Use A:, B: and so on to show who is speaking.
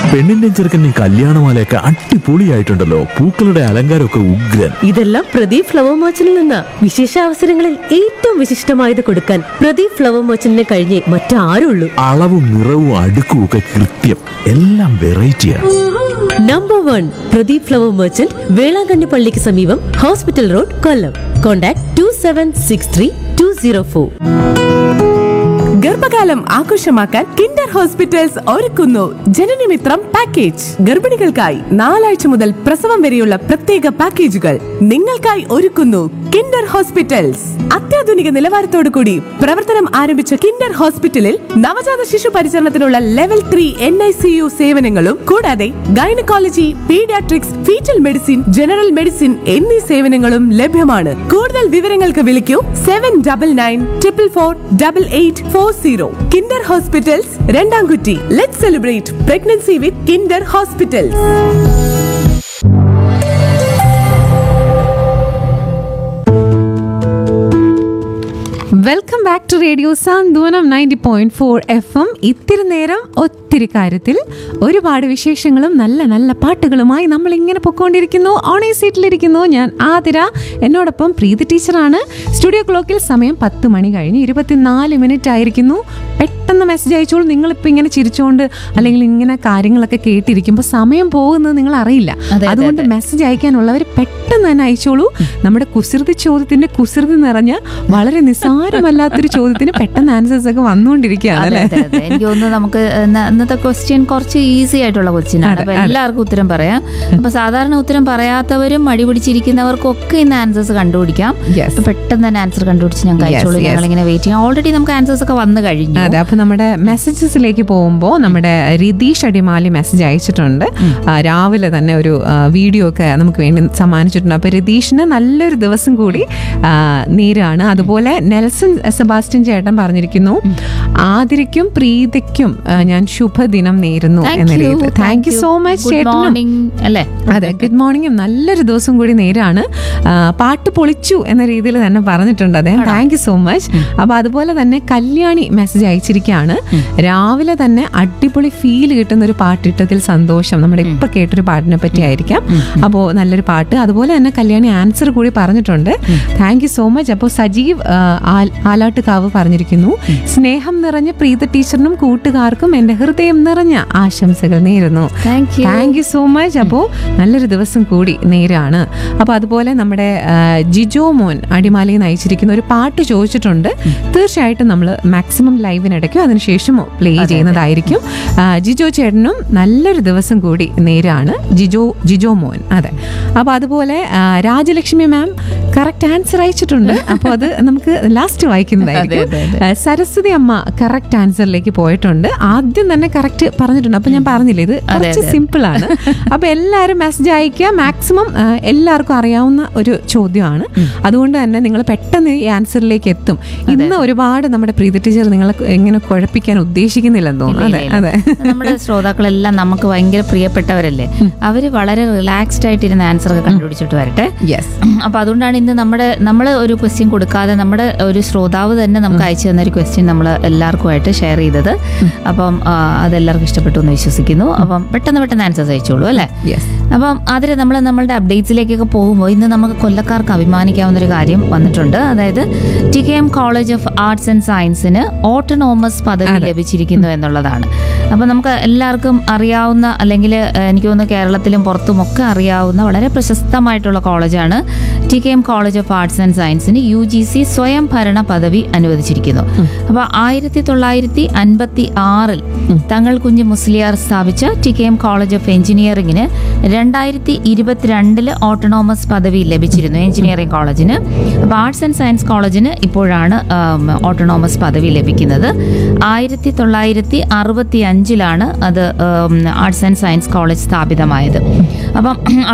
A: പെണ്ണിന്റെ ചെറുക്കൻ്റെ കല്യാണമാലയൊക്കെ അടിപൊളിയായിട്ടുണ്ടല്ലോ പൂക്കളുടെ അലങ്കാരമൊക്കെ ഉഗ്രൻ
B: ഇതെല്ലാം പ്രദീപ് ഫ്ലവർ മർച്ചന്റിൽ നിന്ന് വിശേഷ അവസരങ്ങളിൽ ഏറ്റവും വിശിഷ്ടമായത് കൊടുക്കാൻ പ്രദീപ് ഫ്ലവർ മർച്ചന്റിനെ കഴിഞ്ഞേ മറ്റാരുള്ളൂ
A: അളവും നിറവും അടുക്കും ഒക്കെ കൃത്യം എല്ലാം വെറൈറ്റിയാണ്
B: number one Pradeep flower merchant Velankanni പള്ളിക്ക് സമീപം hospital road Kollam contact two seven six three two zero four
C: ഗർഭകാലം ആഘോഷമാക്കാൻ കിൻഡർ ഹോസ്പിറ്റൽസ് ഒരുക്കുന്നു ജനനമിത്രം പാക്കേജ് ഗർഭിണികൾക്കായി നാലാഴ്ച മുതൽ പ്രസവം വരെയുള്ള പ്രത്യേക പാക്കേജുകൾ നിങ്ങൾക്കായി ഒരുക്കുന്നു കിൻഡർ ഹോസ്പിറ്റൽസ് അത്യാധുനിക നിലവാരത്തോടു കൂടി പ്രവർത്തനം ആരംഭിച്ച കിൻഡർ ഹോസ്പിറ്റലിൽ നവജാത ശിശു പരിചരണത്തിനുള്ള level three N I C U സേവനങ്ങളും കൂടാതെ gynaecology paediatrics fetal medicine general medicine എന്നീ സേവനങ്ങളും ലഭ്യമാണ് കൂടുതൽ വിവരങ്ങൾക്ക് വിളിക്കൂ seven double nine triple four double eight four zero Kinder hospitals Randamkutty let celebrate pregnancy with Kinder hospitals
D: welcome back to radio Santhwanam ninety point four F M ഇത്തിരി നേരം ഒത്തിരി കാര്യത്തിൽ ഒരുപാട് വിശേഷങ്ങളും നല്ല നല്ല പാട്ടുകളുമായി നമ്മൾ ഇങ്ങനെ പൊക്കോണ്ടിരിക്കുന്നു ഓണേ സീറ്റിലിരിക്കുന്നു ഞാൻ ആതിര എന്നോടൊപ്പം പ്രീതി ടീച്ചറാണ് സ്റ്റുഡിയോ ക്ലോക്കിൽ സമയം പത്ത് മണി കഴിഞ്ഞ് ഇരുപത്തിനാല് മിനിറ്റ് ആയിരിക്കുന്നു പെട്ടെന്ന് മെസ്സേജ് അയച്ചോളൂ നിങ്ങളിപ്പോൾ ഇങ്ങനെ ചിരിച്ചുകൊണ്ട് അല്ലെങ്കിൽ ഇങ്ങനെ കാര്യങ്ങളൊക്കെ കേട്ടിരിക്കുമ്പോൾ സമയം പോകുന്നത് നിങ്ങൾ അറിയില്ല അതുകൊണ്ട് മെസ്സേജ് അയക്കാനുള്ളവർ പെട്ടെന്ന് തന്നെ അയച്ചോളൂ നമ്മുടെ കുസൃതി ചോദ്യത്തിന്റെ കുസൃതി നിറഞ്ഞ വളരെ നിസ്സാരമല്ലാത്തൊരു ചോദ്യത്തിന് പെട്ടെന്ന് ആൻസേഴ്സ് ഒക്കെ വന്നുകൊണ്ടിരിക്കുകയാണ്
E: അതെ
D: അല്ലേ
E: അതെ അതെ എനിക്ക് തോന്നുന്നു നമുക്ക് ഇന്ന- ഇന്നത്തെ ക്വസ്റ്റ്യൻ കുറച്ച് ഈസി ആയിട്ടുള്ള ക്വസ്റ്റ്യൻ ആണ് അപ്പൊ എല്ലാവർക്കും ഉത്തരം പറയാം അപ്പൊ സാധാരണ ഉത്തരം പറയാത്തവരും മടി പിടിച്ചിരിക്കുന്നവർക്കും ഒക്കെ ഇന്ന് ആൻസേഴ്സ് കണ്ടുപിടിക്കാം
D: Yes.
E: അപ്പൊ പെട്ടെന്ന് തന്നെ ആൻസർ കണ്ടുപിടിച്ച് ഞാൻ
D: Yes,
E: കഴിച്ചോളൂ
D: yes.
E: ഞങ്ങൾ ഇങ്ങനെ വെയിറ്റ് ചെയ്യാം ഓൾറെഡി നമുക്ക് ആൻസേഴ്സ് ഒക്കെ വന്നു കഴിഞ്ഞു
D: അതെ അപ്പൊ നമ്മുടെ മെസ്സേജസിലേക്ക് പോകുമ്പോൾ നമ്മുടെ റിതീഷ് അടിമാലി മെസ്സേജ് അയച്ചിട്ടുണ്ട് ആ, രാവിലെ തന്നെ ഒരു ആ, വീഡിയോ ഒക്കെ നമുക്ക് വേണ്ടി സമ്മാനിച്ചിട്ടുണ്ട് അപ്പൊ രതീഷിന് നല്ലൊരു ദിവസം കൂടി ആ, നേരാണ് അതുപോലെ നെൽസൺ സെബാസ്റ്റ്യൻ ചേട്ടൻ പറഞ്ഞിരിക്കുന്നു ആതിരയ്ക്കും പ്രീതിക്കും ആ, ഞാൻ ശുഭദിനം നേരുന്നു എന്ന രീതിയിൽ thank you so much
E: good
D: ചേട്ടനും
E: മോർണിംഗ് അല്ലേ
D: അതെ ഗുഡ് മോർണിംഗും നല്ലൊരു ദിവസം കൂടി നേരാണ് ആ, പാട്ട് പൊളിച്ചു എന്ന രീതിയിൽ തന്നെ പറഞ്ഞിട്ടുണ്ട് അദ്ദേഹം താങ്ക് യു സോ മച്ച് അപ്പൊ അതുപോലെ തന്നെ കല്യാണി മെസ്സേജ് അയച്ചിരിക്കുകയാണ് രാവിലെ തന്നെ അടിപൊളി ഫീൽ കിട്ടുന്ന ഒരു പാട്ടിട്ടതിൽ സന്തോഷം നമ്മുടെ ഇപ്പൊ കേട്ടൊരു പാട്ടിനെ പറ്റി ആയിരിക്കാം അപ്പോൾ നല്ലൊരു പാട്ട് അതുപോലെ തന്നെ കല്യാണി ആൻസർ കൂടി പറഞ്ഞിട്ടുണ്ട് താങ്ക് യു സോ മച്ച് അപ്പോൾ സജീവ് ആ, ആൽ- ആലാട്ടുകാവ് പറഞ്ഞിരിക്കുന്നു സ്നേഹം നിറഞ്ഞ പ്രീത ടീച്ചറിനും കൂട്ടുകാർക്കും എന്റെ ഹൃദയം നിറഞ്ഞ ആശംസകൾ നേരുന്നു
E: thank you
D: thank you so much അപ്പോൾ നല്ലൊരു ദിവസം കൂടി നേരാണ് അപ്പോൾ അതുപോലെ നമ്മുടെ ആ, ജിജോ മോൻ അടിമാലിയിൽ നിന്ന് അയച്ചിരിക്കുന്ന ഒരു പാട്ട് ചോദിച്ചിട്ടുണ്ട് തീർച്ചയായിട്ടും നമ്മൾ മാക്സിമം ലൈവിനിടയ്ക്കും അതിനുശേഷം പ്ലേ ചെയ്യുന്നതായിരിക്കും ആ, ജിജോ ചേട്ടനും നല്ലൊരു ദിവസം കൂടി നേരാണ് ജിജോ ജിജോ മോൻ അതെ അപ്പോൾ അതുപോലെ ആ, രാജലക്ഷ്മി മാം കറക്റ്റ് ആൻസർ അയച്ചിട്ടുണ്ട് അപ്പോൾ അത് നമുക്ക് ലാസ്റ്റ് വായിക്കുന്നതായിരിക്കും
E: അതെ, അതെ,
D: ആ, സരസ്വതി അമ്മ കറക്റ്റ് ആൻസറിലേക്ക് പോയിട്ടുണ്ട് ആദ്യം തന്നെ കറക്റ്റ് പറഞ്ഞിട്ടുണ്ട് അപ്പൊ ഞാൻ പറഞ്ഞില്ലേ ഇത് കുറച്ച് സിമ്പിൾ ആണ് അപ്പൊ എല്ലാവരും മെസ്സേജ് അയക്കുക മാക്സിമം എല്ലാവർക്കും അറിയാവുന്ന ഒരു ചോദ്യമാണ് അതുകൊണ്ട് തന്നെ നിങ്ങൾ പെട്ടെന്ന് ഈ ആൻസറിലേക്ക് എത്തും ഇന്ന് ഒരുപാട് നമ്മുടെ പ്രീതി ടീച്ചർ നിങ്ങളെ എങ്ങനെ കുഴപ്പിക്കാൻ ഉദ്ദേശിക്കുന്നില്ലെന്ന് തോന്നുന്നു അതെ അതെ
E: നമ്മുടെ ശ്രോതാക്കളെല്ലാം നമുക്ക് ഭയങ്കര പ്രിയപ്പെട്ടവരല്ലേ അവര് വളരെ റിലാക്സ്ഡ് ആയിട്ടിരുന്ന ആൻസർ ഒക്കെ കണ്ടുപിടിച്ചിട്ട് വരട്ടെ
D: യെസ്
E: അപ്പൊ അതുകൊണ്ടാണ് ഇന്ന് നമ്മുടെ നമ്മൾ ഒരു ക്വസ്റ്റ്യൻ കൊടുക്കാതെ നമ്മുടെ ഒരു ശ്രോതാവ് തന്നെ നമുക്ക് അയച്ചു തന്ന ഒരു ക്വസ്റ്റ്യൻ നമ്മൾ എല്ലാവർക്കുമായിട്ട് ഷെയർ ചെയ്തത് അപ്പം ആ, അതെല്ലാവർക്കും ഇഷ്ടപ്പെട്ടു എന്ന് വിശ്വസിക്കുന്നു അപ്പം പെട്ടെന്ന് പെട്ടെന്ന് ആൻസേഴ്സ് അയച്ചോളൂ അല്ലേ
D: യെസ്
E: അപ്പം അതിൽ നമ്മൾ നമ്മളുടെ അപ്ഡേറ്റ്സിലേക്കൊക്കെ പോകുമ്പോൾ ഇന്ന് നമുക്ക് കൊല്ലക്കാർക്ക് അഭിമാനിക്കാവുന്ന ഒരു കാര്യം വന്നിട്ടുണ്ട് അതായത് T K M college of arts and സയൻസിന് ഓട്ടോണോമസ് പദവി ലഭിച്ചിരിക്കുന്നു എന്നുള്ളതാണ് അപ്പം നമുക്ക് എല്ലാവർക്കും അറിയാവുന്ന അല്ലെങ്കിൽ എനിക്ക് തോന്നുന്നു കേരളത്തിലും പുറത്തും ഒക്കെ അറിയാവുന്ന വളരെ പ്രശസ്തമായിട്ടുള്ള കോളേജാണ് T K M college of arts and സയൻസിന് യു ജി സി സ്വയം ഭരണ പദവി അനുവദിച്ചിരിക്കുന്നു അപ്പോൾ ആയിരത്തി തൊള്ളായിരത്തി അൻപത്തി ആറിൽ തങ്ങൾ കുഞ്ഞ് മുസ്ലിയാർ സ്ഥാപിച്ച T K M college of എഞ്ചിനീയറിംഗിന് രണ്ടായിരത്തി ഇരുപത്തിരണ്ടില് ഓട്ടോണോമസ് പദവി ലഭിച്ചിരുന്നു എഞ്ചിനീയറിംഗ് കോളേജിന് അപ്പോൾ ആർട്സ് ആൻഡ് സയൻസ് കോളേജിന് ഇപ്പോഴാണ് ഓട്ടോണോമസ് പദവി ലഭിക്കുന്നത് ആയിരത്തി തൊള്ളായിരത്തി അറുപത്തി അഞ്ചിലാണ് അത് ആർട്സ് ആൻഡ് സയൻസ് കോളേജ് സ്ഥാപിതമായത് അപ്പം